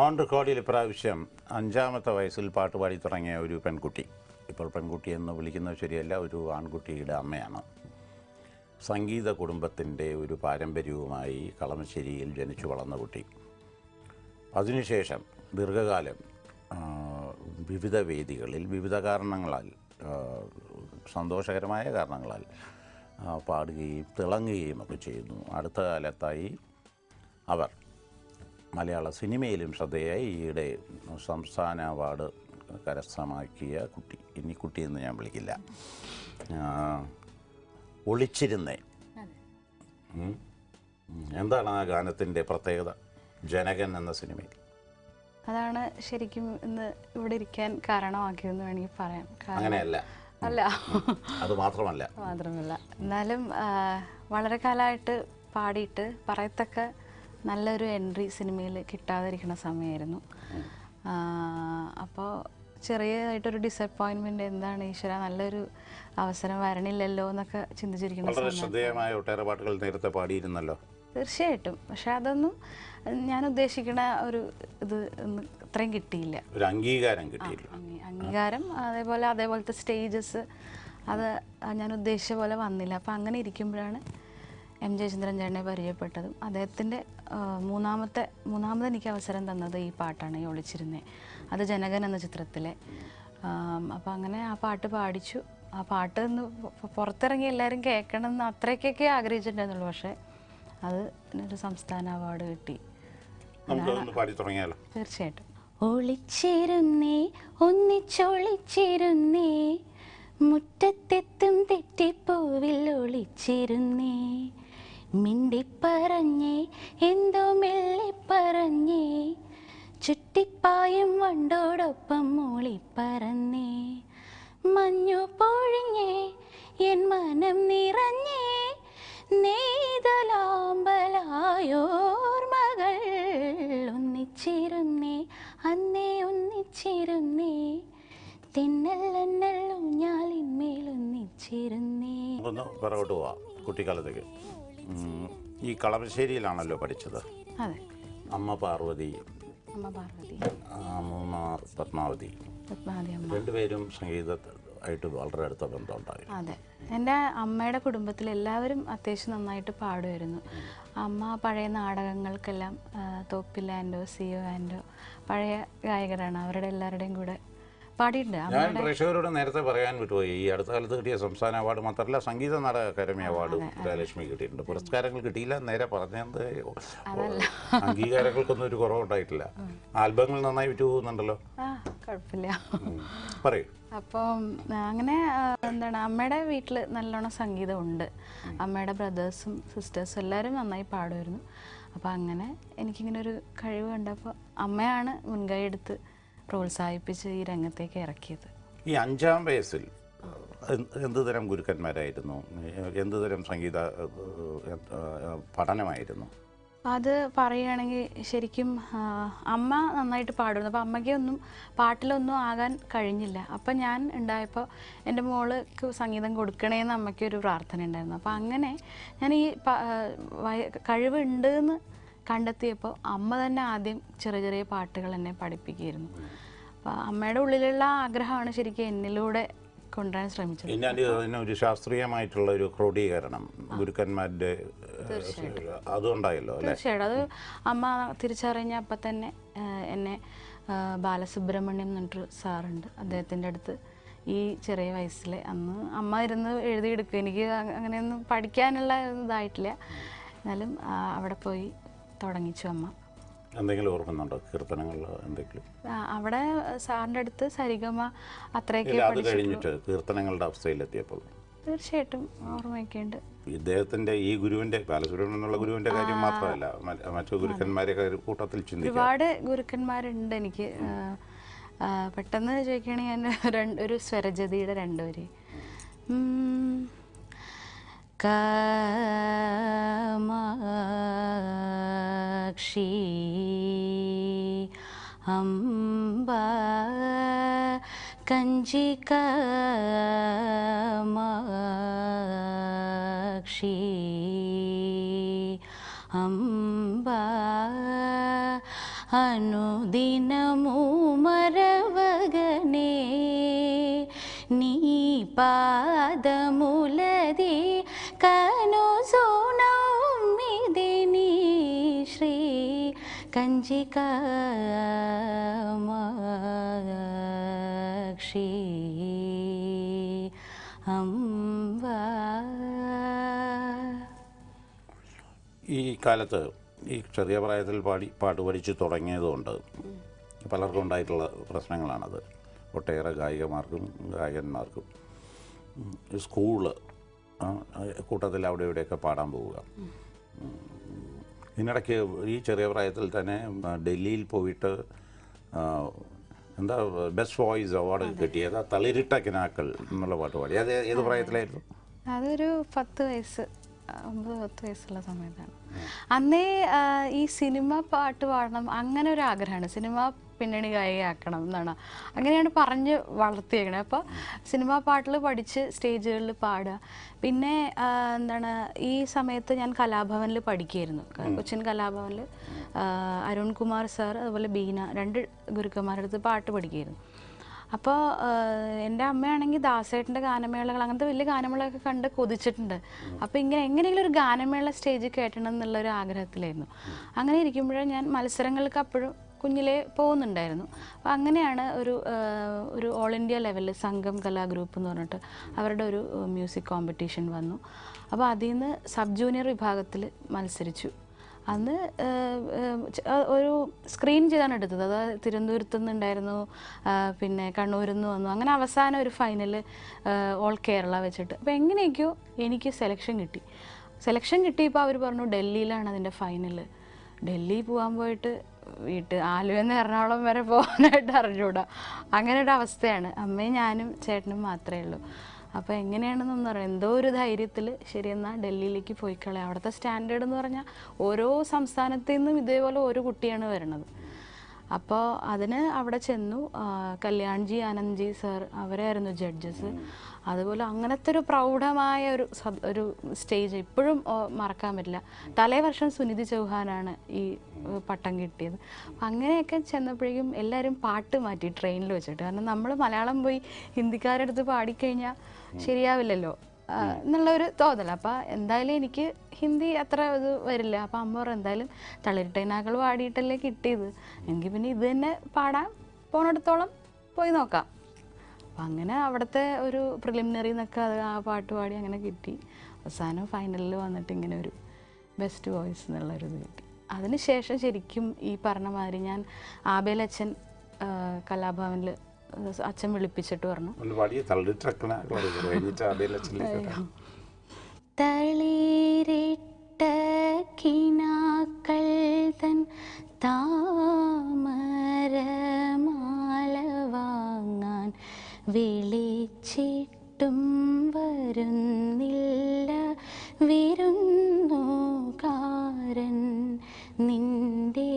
On റെക്കോർഡിൽ ഇപ്രാവശ്യം അഞ്ചാമത്തെ വയസ്സിൽ പാട്ട് പാടി തുടങ്ങിയ ഒരു പെൺകുട്ടി ഇപ്പോൾ പെൺകുട്ടി എന്ന് വിളിക്കുന്നത് ശരിയല്ല ഒരു ആൺകുട്ടിയുടെ അമ്മയാണ് സംഗീത കുടുംബത്തിൻ്റെ ഒരു പാരമ്പര്യവുമായി കളമശ്ശേരിയിൽ ജനിച്ചു വളർന്ന കുട്ടി അതിനുശേഷം ദീർഘകാലം ആ, വിവിധ വേദികളിൽ വിവിധ കാരണങ്ങളാൽ ആ, സന്തോഷകരമായ കാരണങ്ങളാൽ ആ, പാടുകയും തിളങ്ങുകയും ഒക്കെ ചെയ്യുന്നു അടുത്ത കാലത്തായി അവർ മലയാള സിനിമയിലും ശ്രദ്ധേയായി ഈയിടെ സംസ്ഥാന അവാർഡ് കരസ്ഥമാക്കിയ കുട്ടി ഇനി കുട്ടി എന്ന് ഞാൻ വിളിക്കില്ല ആ, ഒളിച്ചിരുന്നേ ഉം. ഉം. എന്താണ് ആ ഗാനത്തിൻ്റെ പ്രത്യേകത ജനകൻ എന്ന സിനിമയിൽ അതാണ് ശരിക്കും ഇന്ന് ഇവിടെ ഇരിക്കാൻ കാരണമാക്കിയതെന്ന് വേണമെങ്കിൽ പറയാം കാരണം അങ്ങനെയല്ല അല്ല അത് മാത്രമല്ല മാത്രമല്ല എന്നാലും ആ, വളരെ കാലമായിട്ട് പാടിയിട്ട് പറയത്തക്ക നല്ലൊരു എൻട്രി സിനിമയിൽ കിട്ടാതിരിക്കുന്ന സമയമായിരുന്നു അപ്പോൾ ചെറിയതായിട്ടൊരു ഡിസപ്പോയിൻമെൻ്റ് എന്താണ് ഈശ്വര നല്ലൊരു അവസരം വരണില്ലല്ലോ എന്നൊക്കെ ചിന്തിച്ചിരിക്കുന്ന വളരെ സമയം ശ്രദ്ധേയമായ ഒട്ടേറെ പാട്ടുകൾ നേരത്തെ പാടിയിരുന്നല്ലോ തീർച്ചയായിട്ടും പക്ഷെ അതൊന്നും ഞാൻ ഉദ്ദേശിക്കുന്ന ഒരു ഇത് ഒന്നും അത്രയും കിട്ടിയില്ല ഒരു അംഗീകാരം കിട്ടിയില്ല അംഗീ- അംഗീകാരം അതേപോലെ അതേപോലത്തെ സ്റ്റേജസ് അത് ഞാൻ ഉദ്ദേശിച്ച പോലെ വന്നില്ല അപ്പം അങ്ങനെ ഇരിക്കുമ്പോഴാണ് എം ജയചന്ദ്രൻ ചേട്ടനെ പരിചയപ്പെട്ടതും അദ്ദേഹത്തിൻ്റെ ആ, മൂന്നാമത്തെ മൂന്നാമത് എനിക്ക് അവസരം തന്നത് ഈ പാട്ടാണ് ഈ ഒളിച്ചിരുന്നേ അത് ജനകൻ എന്ന ചിത്രത്തിലെ അപ്പം അങ്ങനെ ആ പാട്ട് പാടിച്ചു ആ പാട്ട് ഒന്ന് പൊ- പുറത്തിറങ്ങി എല്ലാവരും കേൾക്കണം എന്ന് അത്രയ്ക്കൊക്കെ ആഗ്രഹിച്ചിട്ടുണ്ടായിരുന്നുള്ളൂ പക്ഷേ അത് ഒരു സംസ്ഥാന അവാർഡ് കിട്ടി നമുക്കതൊന്ന് പാടി തുടങ്ങിയാലോ തീർച്ചയായിട്ടും ഒളിച്ചിരുന്നേ ഒന്നിച്ചൊളിച്ചിരുന്നേ മുറ്റത്തെത്തും തെറ്റിപ്പൂവിൽ ഒളിച്ചിരുന്നേ മിണ്ടിപ്പറഞ്ഞേ എന്തോ മെല്ലിപ്പറഞ്ഞേ ചുറ്റിപ്പായും വണ്ടോടൊപ്പം മൂളിപ്പറന്നേ മഞ്ഞു പൊഴിഞ്ഞേ എൻ മനം നിറഞ്ഞേ നെയ്തലാമ്പലായോർമകൾ ഒന്നിച്ചിരുന്നേ അന്നേ ഒന്നിച്ചിരുന്നേ തെന്നൽ ഊഞ്ഞാലിന്മേൽ ഒന്നിച്ചിരുന്നേ നമുക്കൊന്ന് പിറകോട്ട് പോവാം കുട്ടിക്കാലത്തേക്ക് ഉം, ഈ കളമശ്ശേരിയിലാണല്ലോ പഠിച്ചത് അതെ അമ്മ പാർവതി അമ്മ പാർവതി അമ്മ പത്മാവതി പത്മാവതി അമ്മ രണ്ടുപേരും സംഗീതമായിട്ട് വളരെ അടുത്ത ബന്ധമുണ്ടായി അതെ എൻ്റെ അമ്മയുടെ കുടുംബത്തിൽ എല്ലാവരും അത്യാവശ്യം നന്നായിട്ട് പാടുമായിരുന്നു അമ്മ പഴയ നാടകങ്ങൾക്കെല്ലാം ആ, തോപ്പിൽ ആൻഡോ സിയോ ആൻഡോ പഴയ ഗായകരാണ് അവരുടെ എല്ലാവരുടെയും കൂടെ പാടിയിട്ടുണ്ട് അമ്മ ഞാൻ പ്രേക്ഷകരോട് നേരത്തെ പറയാൻ വിട്ടുപോയി ഈ അടുത്ത കാലത്ത് കിട്ടിയ സംസ്ഥാന അവാർഡ് മാത്രമല്ല സംഗീത നാടക അക്കാദമി അവാർഡ് ജയലക്ഷ്മി കിട്ടിയിട്ടുണ്ട് പുരസ്കാരങ്ങൾ കിട്ടിയില്ല നേരെ പറഞ്ഞത് അംഗീകാരങ്ങൾക്കൊന്നും ഒരു കുറവുണ്ടായിട്ടില്ല ആൽബങ്ങൾ നന്നായി വിറ്റു പോകുന്നുണ്ടല്ലോ ആ കുഴപ്പമില്ല ഉം. പറയൂ അപ്പം ആ, അങ്ങനെ ആ, എന്താണ് അമ്മയുടെ വീട്ടിൽ നല്ലോണം സംഗീതമുണ്ട് അമ്മയുടെ ബ്രദേഴ്സും സിസ്റ്റേഴ്സും എല്ലാവരും നന്നായി പാടുമായിരുന്നു അപ്പോൾ അങ്ങനെ എനിക്കിങ്ങനെ ഒരു കഴിവ് കണ്ടപ്പോൾ അമ്മയാണ് മുൻകൈ എടുത്ത് പ്രോത്സാഹിപ്പിച്ച് ഈ രംഗത്തേക്ക് ഇറക്കിയത് ഈ അഞ്ചാം വയസ്സിൽ എന്ത് എന്ത് തരം ഗുരുക്കന്മാരായിരുന്നു എന്ത് തരം സംഗീത ഏഹ്, ഏഹ്, പഠനമായിരുന്നു അത് പറയുകയാണെങ്കിൽ ശരിക്കും ആ, അമ്മ നന്നായിട്ട് പാടുന്നു അപ്പോൾ അമ്മയ്ക്ക് ഒന്നും പാട്ടിലൊന്നും ആകാൻ കഴിഞ്ഞില്ല അപ്പം ഞാൻ ഉണ്ടായപ്പോൾ എൻ്റെ മോൾക്ക് സംഗീതം കൊടുക്കണേന്ന് അമ്മയ്ക്ക് ഒരു പ്രാർത്ഥന ഉണ്ടായിരുന്നു അപ്പോൾ അങ്ങനെ ഞാൻ ഈ പ- ആ, വയ- കഴിവുണ്ട് എന്ന് കണ്ടെത്തിയപ്പോൾ അമ്മ തന്നെ ആദ്യം ചെറിയ ചെറിയ പാട്ടുകൾ എന്നെ പഠിപ്പിക്കുകയായിരുന്നു അപ്പോൾ അമ്മയുടെ ഉള്ളിലുള്ള ആഗ്രഹമാണ് ശരിക്കും എന്നിലൂടെ കൊണ്ടുവരാൻ ശ്രമിച്ചത് ഇനി അതിന് അതിനൊരു ശാസ്ത്രീയമായിട്ടുള്ള ഒരു ക്രോഡീകരണം ഗുരുക്കന്മാരുടെ ഏഹ്, അതുണ്ടായല്ലോ അല്ലേ തീർച്ചയായിട്ടും അത് അമ്മ തിരിച്ചറിഞ്ഞ അപ്പം തന്നെ ആ, എന്നെ ആ, ബാലസുബ്രഹ്മണ്യം എന്ന് പറഞ്ഞിട്ടൊരു സാറുണ്ട് അദ്ദേഹത്തിൻ്റെ അടുത്ത് ഈ ചെറിയ വയസ്സിൽ അന്ന് അമ്മ ഇരുന്ന് എഴുതിയെടുക്കും എനിക്ക് അ- അങ്ങനെയൊന്നും പഠിക്കാനുള്ള ഇതായിട്ടില്ല എന്നാലും ആ, അവിടെ പോയി തുടങ്ങിച്ചു അമ്മ എന്തെങ്കിലും ഓർക്കുന്നുണ്ടോ കീർത്തനങ്ങളിലോ എന്തെങ്കിലും ആ, അവിടെ സാറിൻ്റെ അടുത്ത് സരിഗമ അത്രയൊക്കെ ഇല്ല അത് പഠിച്ചു കഴിഞ്ഞിട്ട് കീർത്തനങ്ങളുടെ അവസ്ഥയിലെത്തിയപ്പോൾ തീർച്ചയായിട്ടും ഓർമ്മയൊക്കെയുണ്ട് ഇദ്ദേഹത്തിന്റെ ഈ ഗുരുവിന്റെ ബാലസുബ്രഹ്മണ്യം എന്നുള്ള ഗുരുവിന്റെ കാര്യം മാത്രമല്ല മ- മറ്റു ഗുരുക്കന്മാരെയൊക്കെ ഒരു കൂട്ടത്തിൽ ചിന്തിക്കാം ഒരുപാട് ഗുരുക്കന്മാരുണ്ട് എനിക്ക് ആ, ആ, പെട്ടെന്ന് ചോദിക്കുകയാണെങ്കിൽ ഞാൻ രണ്ട് ഒരു സ്വരജതിയുടെ രണ്ടുപേര് കാമാക്ഷി അംബ കഞ്ചി കാമാക്ഷി അംബ అనుదినము మరవగనే నీ పాదములది కను సోనమిది నీ శ్రీ కంచికామాక్షి അംബ ഈ കാലത്ത് ഈ ചെറിയ പ്രായത്തിൽ പാടി പാട്ട് പഠിച്ച് തുടങ്ങിയതുകൊണ്ട് പലർക്കും ഉണ്ടായിട്ടുള്ള പ്രശ്നങ്ങളാണത് ഒട്ടേറെ ഗായികമാർക്കും ഗായകന്മാർക്കും ഉം, ഈ സ്കൂള് ആ, കൂട്ടത്തിൽ അവിടെ ഇവിടെയൊക്കെ പാടാൻ പോവുക ഉം, ഇതിനിടയ്ക്ക് ഈ ചെറിയ പ്രായത്തിൽ തന്നെ ആ, ഡൽഹിയിൽ പോയിട്ട് ആ, എന്താ ബെസ്റ്റ് വോയിസ് അവാർഡ് കിട്ടിയത് തളിരിട്ട കിനാക്കൾ എന്നുള്ള പാട്ട് പാടി അത് ഏത് പ്രായത്തിലായിരുന്നു അതൊരു പത്ത് വയസ്സ് ഒമ്പത് പത്ത് വയസ്സുള്ള സമയത്താണ് അന്നേ ആ, ഈ സിനിമ പാട്ട് പാടണം അങ്ങനെ ഒരു ആഗ്രഹമാണ് സിനിമ പിന്നണി ഗായികയാക്കണം എന്നാണ് അങ്ങനെയാണ് പറഞ്ഞ് വളർത്തിയേക്കണത് അപ്പോൾ സിനിമാ പാട്ടിൽ പഠിച്ച് സ്റ്റേജുകളിൽ പാടുക പിന്നെ ആ, എന്താണ് ഈ സമയത്ത് ഞാൻ കലാഭവനിൽ പഠിക്കുകയായിരുന്നു ക- കൊച്ചിൻ കലാഭവനിൽ അരുൺ കുമാർ സാർ അതുപോലെ ബീന രണ്ട് ഗുരുക്കന്മാരുടെ അടുത്ത് പാട്ട് പഠിക്കുകയായിരുന്നു അപ്പോൾ എൻ്റെ അമ്മയാണെങ്കിൽ ദാസേട്ടൻ്റെ ഗാനമേളകൾ അങ്ങനത്തെ വലിയ ഗാനമേളയൊക്കെ കണ്ട് കൊതിച്ചിട്ടുണ്ട് അപ്പോൾ ഇങ്ങനെ എങ്ങനെയെങ്കിലും ഒരു ഗാനമേള സ്റ്റേജിൽ കയറ്റണം എന്നുള്ള ഒരു ആഗ്രഹത്തിലായിരുന്നു അങ്ങനെ ഇരിക്കുമ്പോഴേ ഞാൻ മത്സരങ്ങൾക്ക് അപ്പോഴും കുഞ്ഞിലേ പോകുന്നുണ്ടായിരുന്നു അപ്പോൾ അങ്ങനെയാണ് ഒരു ആ, ഒരു ഓൾ ഇന്ത്യ ലെവലിൽ സംഘം കലാ ഗ്രൂപ്പ് എന്ന് പറഞ്ഞിട്ട് അവരുടെ ഒരു മ്യൂസിക് കോമ്പറ്റീഷൻ വന്നു അപ്പോൾ അതിൽ നിന്ന് സബ് ജൂനിയർ വിഭാഗത്തിൽ മത്സരിച്ചു അന്ന് ഏഹ്, ഏഹ്, ച- ആ ഒരു സ്ക്രീൻ ചെയ്താണ് എടുത്തത് അത് തിരുവനന്തപുരത്ത് നിന്നുണ്ടായിരുന്നു ആ, പിന്നെ കണ്ണൂരിൽ നിന്ന് വന്നു അങ്ങനെ അവസാനം ഒരു ഫൈനൽ ഓൾ കേരള വെച്ചിട്ട് അപ്പോൾ എങ്ങനെയൊക്കെയോ എനിക്ക് സെലക്ഷൻ കിട്ടി സെലക്ഷൻ കിട്ടിയപ്പോൾ അവർ പറഞ്ഞു ഡൽഹിയിലാണ് അതിൻ്റെ ഫൈനൽ ഡൽഹി പോകാൻ പോയിട്ട് വീട്ട് ആലുവയിൽ നിന്ന് എറണാകുളം വരെ പോകാനായിട്ട് അറിഞ്ഞൂടാ അങ്ങനെ ഒരു അവസ്ഥയാണ് അമ്മയും ഞാനും ചേട്ടനും മാത്രമേ ഉള്ളൂ അപ്പോൾ എങ്ങനെയാണെന്നൊന്നും അറിയാം എന്തോ ഒരു ധൈര്യത്തിൽ ശരി എന്നാൽ ഡൽഹിയിലേക്ക് പോയി കളയാം അവിടുത്തെ സ്റ്റാൻഡേർഡ് എന്ന് പറഞ്ഞാൽ ഓരോ സംസ്ഥാനത്തു നിന്നും ഇതേപോലെ ഒരു കുട്ടിയാണ് വരുന്നത് അപ്പോൾ അതിന് അവിടെ ചെന്നു ആ, കല്യാൺജി ആനന്ദ്ജി സർ അവരായിരുന്നു ജഡ്ജസ് അതുപോലെ അങ്ങനത്തെ ഒരു പ്രൗഢമായ ഒരു സബ് ഒരു സ്റ്റേജ് ഇപ്പോഴും ഓ, മറക്കാൻ പറ്റില്ല തലേ വർഷം സുനിധി ചൗഹാനാണ് ഈ ഏഹ്, പട്ടം കിട്ടിയത് അപ്പം അങ്ങനെയൊക്കെ ചെന്നപ്പോഴേക്കും എല്ലാവരും പാട്ട് മാറ്റി ട്രെയിനിൽ വെച്ചിട്ട് കാരണം നമ്മൾ മലയാളം പോയി ഹിന്ദിക്കാരുടെ അടുത്ത് പാടിക്കഴിഞ്ഞാൽ ശരിയാവില്ലല്ലോ ആ, എന്നുള്ളൊരു തോന്നൽ അപ്പം എന്തായാലും എനിക്ക് ഹിന്ദി അത്ര ഇത് വരില്ല അപ്പം അമ്മ പറഞ്ഞു എന്തായാലും തളിരിട്ടൈനാക്കൾ പാടിയിട്ടല്ലേ കിട്ടിയത് എനിക്ക് പിന്നെ ഇത് തന്നെ പാടാൻ പോണിടത്തോളം പോയി നോക്കാം അപ്പം അങ്ങനെ അവിടുത്തെ ഒരു പ്രിലിമിനറി എന്നൊക്കെ അത് ആ പാട്ട് പാടി അങ്ങനെ കിട്ടി അവസാനം ഫൈനലിൽ വന്നിട്ട് ഇങ്ങനെ ഒരു ബെസ്റ്റ് വോയിസ് എന്നുള്ളൊരു ഇത് കിട്ടി അതിനുശേഷം ശരിക്കും ഈ പറഞ്ഞ മാതിരി ഞാൻ ആബേലച്ഛൻ കലാഭവനിൽ അച്ഛൻ വിളിപ്പിച്ചിട്ട് പറഞ്ഞു ഒന്ന് പാടിയ തളിരിട്ട കിനാക്കൾ കഴിഞ്ഞിട്ട് അതേ തളിരിട്ട കിനാക്കൾ തൻ താമരമാല വാങ്ങാൻ വിളിച്ചിട്ടും വരുന്നില്ല വിരുന്നുകാരൻ നിന്റെ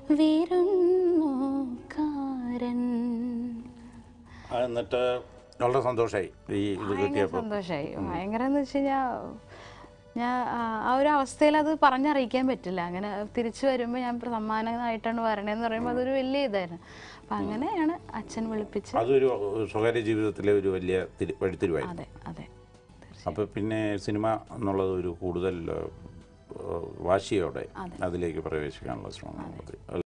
വിരുന്നുകാരൻ എന്നിട്ട് വളരെ സന്തോഷമായി ഈ ഇത് ഭയങ്കര കിട്ടിയപ്പോൾ സന്തോഷമായി ഭയങ്കര എന്ന് വെച്ച് കഴിഞ്ഞാൽ ഞാൻ ആ- ആ ഒരു അവസ്ഥയിൽ അത് പറഞ്ഞറിയിക്കാൻ പറ്റില്ല അങ്ങനെ തിരിച്ചു വരുമ്പോൾ ഞാൻ സമ്മാനമായിട്ടാണ് വരണേന്ന് പറയുമ്പോൾ അതൊരു വലിയ ഇതായിരുന്നു അപ്പം അങ്ങനെയാണ് അച്ഛൻ വിളിപ്പിച്ച് അതൊരു സ്വകാര്യ ജീവിതത്തിലെ ഒരു വലിയ തിരി വഴിത്തിരിവായിരുന്നു അതെ അതെ അപ്പോൾ പിന്നെ സിനിമ എന്നുള്ളത് ഒരു കൂടുതൽ ഏഹ്, വാശിയോടെ അതെ. അതിലേക്ക് പ്രവേശിക്കാനുള്ള ശ്രമം നടത്തി.